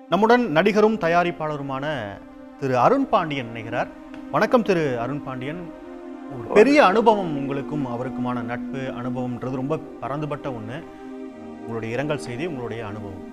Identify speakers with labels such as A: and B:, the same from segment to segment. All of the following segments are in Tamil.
A: நம்முடன் நடிகரும் தயாரிப்பாளருமான திரு அருண் பாண்டியன் இணைகிறார் வணக்கம் திரு அருண் பாண்டியன் ஒரு பெரிய அனுபவம் உங்களுக்கும் அவருக்குமான நட்பு அனுபவம்ன்றது ரொம்ப பறந்துபட்ட ஒன்று உங்களுடைய இரங்கல் செய்தி உங்களுடைய அனுபவம்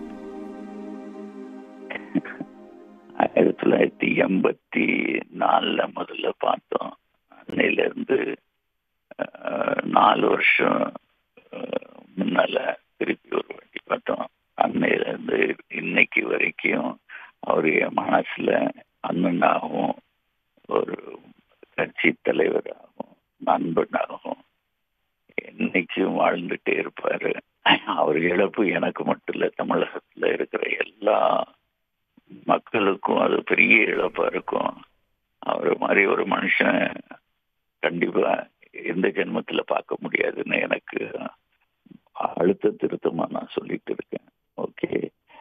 B: ஆயிரத்தி தொள்ளாயிரத்தி எண்பத்தி நாலுல முதல்ல பார்த்தோம் அன்னையில இருந்து அஹ், நாலு வருஷம் அஹ், முன்னால திருப்பி ஒரு வாட்டி பார்த்தோம் அன்னையில இருந்து இன்னைக்கு வரைக்கும் அவர் என் மனசுல அண்ணனாகவும் ஒரு கட்சி தலைவராகவும் நண்பனாகவும் என்னைக்கும் வாழ்ந்துட்டே இருப்பாரு அவர் இழப்பு எனக்கு மட்டும் இல்ல தமிழகத்துல இருக்கிற எல்லா மக்களுக்கும் அது பெரிய இழப்பா இருக்கும் அவர் மாதிரி ஒரு மனுஷன் கண்டிப்பா எந்த ஜென்மத்துல பார்க்க முடியாதுன்னு எனக்கு அழுத்த திருத்தமா நான் சொல்லிட்டு இருக்கேன் ஓகே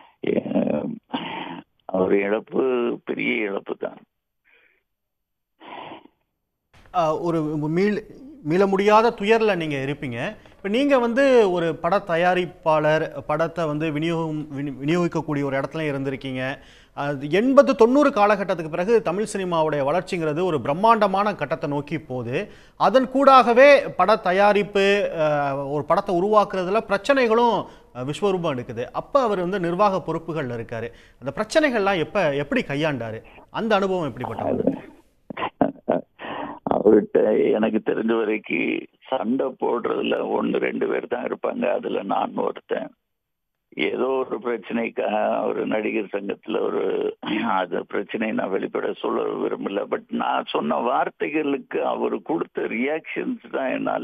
B: அவர் இழப்பு பெரிய இழப்பு தான்
A: ஆஹ், ஒரு மீள் மீள முடியாத துயரில் நீங்கள் இருப்பீங்க இப்போ நீங்கள் வந்து ஒரு பட தயாரிப்பாளர் படத்தை வந்து விநியோகம் வினி- விநியோகிக்கக்கூடிய ஒரு இடத்துல இருந்திருக்கீங்க அது எண்பது தொண்ணூறு காலகட்டத்துக்கு பிறகு தமிழ் சினிமாவுடைய வளர்ச்சிங்கிறது ஒரு பிரம்மாண்டமான கட்டத்தை நோக்கி போகுது அதன் கூடாகவே பட தயாரிப்பு ஆஹ், ஒரு படத்தை உருவாக்குறதுல பிரச்சனைகளும் ஆஹ், விஸ்வரூபம் எடுக்குது அப்போ அவர் வந்து நிர்வாக பொறுப்புகளில் இருக்காரு அந்த பிரச்சனைகள்லாம் எப்போ எப்படி கையாண்டாரு அந்த அனுபவம் எப்படிப்பட்டது
B: அவர்கிட்ட எனக்கு தெரிஞ்ச வரைக்கும் சண்டை போடுறதுல ஒன்னு ரெண்டு பேர் தான் இருப்பாங்க அதுல நான் ஒருத்தன் ஏதோ ஒரு பிரச்சனைக்காக ஒரு நடிகர் சங்கத்துல ஒரு அது பிரச்சனையை நான் வெளிப்பட சொல்ல விரும்பல பட் நான் சொன்ன வார்த்தைகளுக்கு அவர் கொடுத்த ரியாக்ஷன்ஸ் தான் என்னால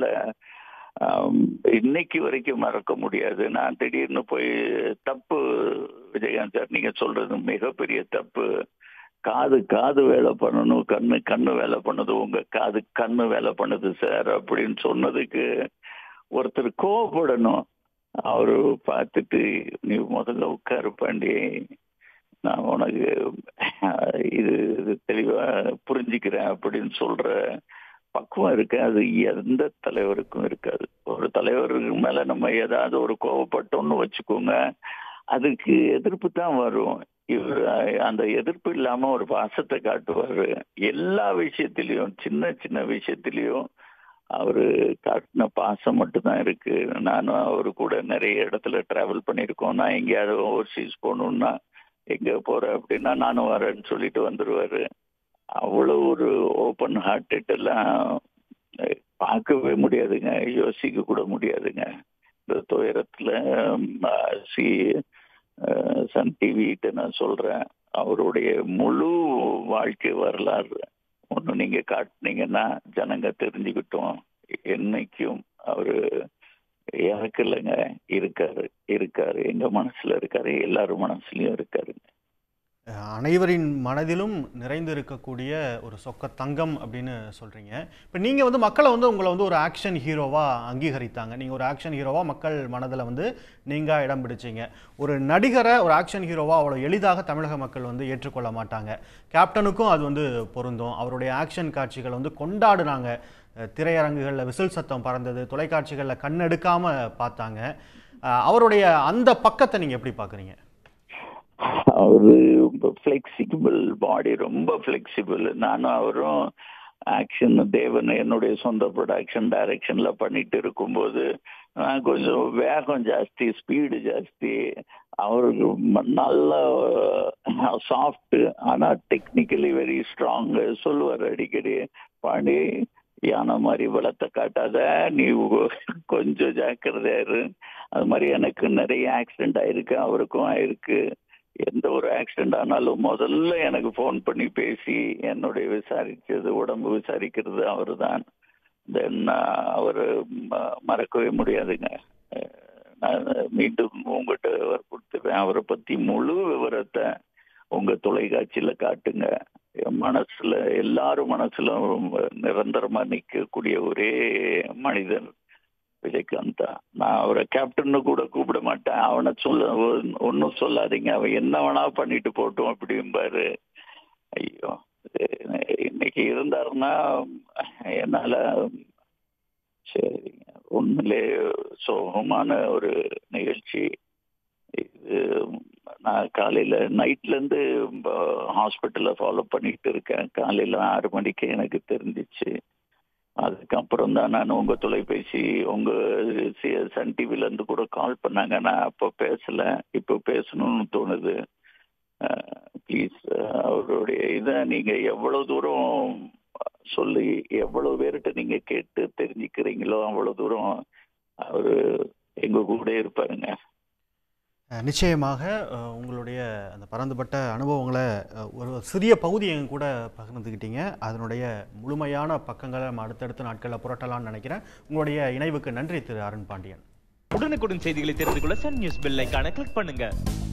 B: ஆம், இன்னைக்கு வரைக்கும் மறக்க முடியாது நான் திடீர்னு போய் தப்பு விஜயகாந்த் சார் நீங்க சொல்றது மிகப்பெரிய தப்பு காது காது வேலை பண்ணணும் கண்ணு கண்ணு வேலை பண்ணுது உங்க காது கண்ணு வேலை பண்ணுது சார் அப்படின்னு சொன்னதுக்கு ஒருத்தர் கோவப்படணும் அவரு பார்த்துட்டு நீ முதல்ல உட்காரு பாண்டி நான் உனக்கு அஹ், இது இது தெளிவா புரிஞ்சுக்கிறேன் அப்படின்னு சொல்ற பக்குவம் இருக்கு அது எந்த தலைவருக்கும் இருக்காது ஒரு தலைவருக்கு மேல நம்ம ஏதாவது ஒரு கோவப்பட்டோம்னு வச்சுக்கோங்க அதுக்கு எதிர்ப்பு தான் வரும் இவர் அந்த எதிர்ப்பு இல்லாம ஒரு பாசத்தை காட்டுவாரு எல்லா விஷயத்திலயும் சின்ன சின்ன விஷயத்திலயும் அவரு காட்டின பாசம் மட்டும்தான் இருக்கு நானும் அவரு கூட நிறைய இடத்துல டிராவல் பண்ணியிருக்கோம் நான் எங்கேயாவது ஓவர்சீஸ் போகணும்னா எங்க போற அப்படின்னா நானும் வரேன்னு சொல்லிட்டு வந்துருவாரு அவ்வளவு ஒரு ஓப்பன் ஹார்ட்டட் எல்லாம் அஹ், பார்க்கவே முடியாதுங்க யோசிக்க கூட முடியாதுங்க இந்த துயரத்துல ம், சி அஹ், சன் டிவிட்ட நான் சொல்றேன் அவருடைய முழு வாழ்க்கை வரலாறு ஒண்ணு நீங்க காட்டுனீங்கன்னா ஜனங்க தெரிஞ்சுக்கிட்டோம் என்னைக்கும் அவரு எனக்கு இல்லைங்க இருக்காரு இருக்காரு எங்க மனசுல இருக்காரு எல்லாரும் மனசுலயும் இருக்காருங்க
A: அஹ் அனைவரின் மனதிலும் நிறைந்து இருக்கக்கூடிய ஒரு சொக்க தங்கம் அப்படின்னு சொல்றீங்க இப்போ நீங்க வந்து மக்களை வந்து உங்களை வந்து ஒரு ஆக்ஷன் ஹீரோவா அங்கீகரித்தாங்க நீங்க ஒரு ஆக்ஷன் ஹீரோவா மக்கள் மனதில் வந்து நீங்க இடம் பிடிச்சீங்க ஒரு நடிகரை ஒரு ஆக்ஷன் ஹீரோவா அவ்வளோ எளிதாக தமிழக மக்கள் வந்து ஏற்றுக்கொள்ள மாட்டாங்க கேப்டனுக்கும் அது வந்து பொருந்தும் அவருடைய ஆக்ஷன் காட்சிகளை வந்து கொண்டாடுனாங்க அஹ் திரையரங்குகளில் விசில் சத்தம் பறந்தது தொலைக்காட்சிகளில் கண்ணெடுக்காம பார்த்தாங்க அஹ் அவருடைய அந்த பக்கத்தை நீங்க எப்படி பார்க்குறீங்க
B: அவரு ஃபிளெக்சிபிள் பாடி ரொம்ப ஃபிளெக்சிபிள் நானும் அவரும் ஆக்ஷன் தேவன் என்னுடைய சொந்த ப்ரொடக்ஷன் டைரக்ஷன்ல பண்ணிட்டு இருக்கும்போது நான் கொஞ்சம் வேகம் ஜாஸ்தி ஸ்பீடு ஜாஸ்தி அவருக்கு ம- நல்ல சாஃப்ட் ஆனா டெக்னிக்கலி வெரி ஸ்ட்ராங் சொல்லுவார் அடிக்கடி பாண்டி யானை மாதிரி பலத்தை காட்டாத நீ கொஞ்சம் ஜாக்கிரதையா இரு அது மாதிரி எனக்கு நிறைய ஆக்சிடென்ட் ஆயிருக்கு அவருக்கும் ஆயிருக்கு எந்த ஒரு ஆக்சிடென்ட் ஆனாலும் முதல்ல எனக்கு ஃபோன் பண்ணி பேசி என்னுடைய விசாரிச்சது உடம்பு விசாரிக்கிறது அவர் தான் தென் அவர் மறக்கவே முடியாதுங்க அஹ், நான் மீண்டும் உங்ககிட்ட வற்புறுத்துவேன் அவரை பத்தி முழு விவரத்தை உங்க தொலைக்காட்சியில காட்டுங்க என் மனசுல எல்லாரும் மனசுல நிரந்தரமா நிற்கக்கூடிய ஒரே மனிதன் விஜயகாந்த் தான் நான் அவரை கேப்டன்னு கூட கூப்பிட மாட்டேன் அவனை சொல்ல ஒன்றும் சொல்லாதீங்க அவன் என்ன வேணா பண்ணிட்டு போட்டோம் அப்படிம்பாரு ஐயோ இது இன்னைக்கு இருந்தாருன்னா என்னால சரிங்க உண்மையிலே சோகமான ஒரு நிகழ்ச்சி இது நான் காலையில் நைட்லேருந்து ஹாஸ்பிட்டலில் ஃபாலோ பண்ணிட்டு இருக்கேன் காலையில் ஆறு மணிக்கு எனக்கு தெரிஞ்சிச்சு அதுக்கப்புறம் தான் நான் உங்கள் தொலைபேசி உங்கள் சன் டிவிலேருந்து கூட கால் பண்ணாங்க நான் அப்போ பேசலை இப்போ பேசணும்னு தோணுது ப்ளீஸ் அவருடைய இதை நீங்கள் எவ்வளோ தூரம் சொல்லி எவ்வளோ பேர்கிட்ட நீங்கள் கேட்டு தெரிஞ்சுக்கிறீங்களோ அவ்வளோ தூரம் அவர் எங்கள் கூட இருப்பாருங்க
A: அஹ், நிச்சயமாக அஹ், உங்களுடைய அந்த பரந்துபட்ட அனுபவங்களை அஹ், ஒரு சிறிய பகுதி எங்க கூட பகிர்ந்துக்கிட்டீங்க அதனுடைய முழுமையான பக்கங்களை நம்ம அடுத்தடுத்த நாட்களில் புரட்டலாம்னு நினைக்கிறேன் உங்களுடைய இணைவுக்கு நன்றி திரு அருண் பாண்டியன்
C: உடனுக்குடன் செய்திகளை தெரிந்து கொள்ள சன் நியூஸ் பெல் ஐகானை கிளிக் பண்ணுங்க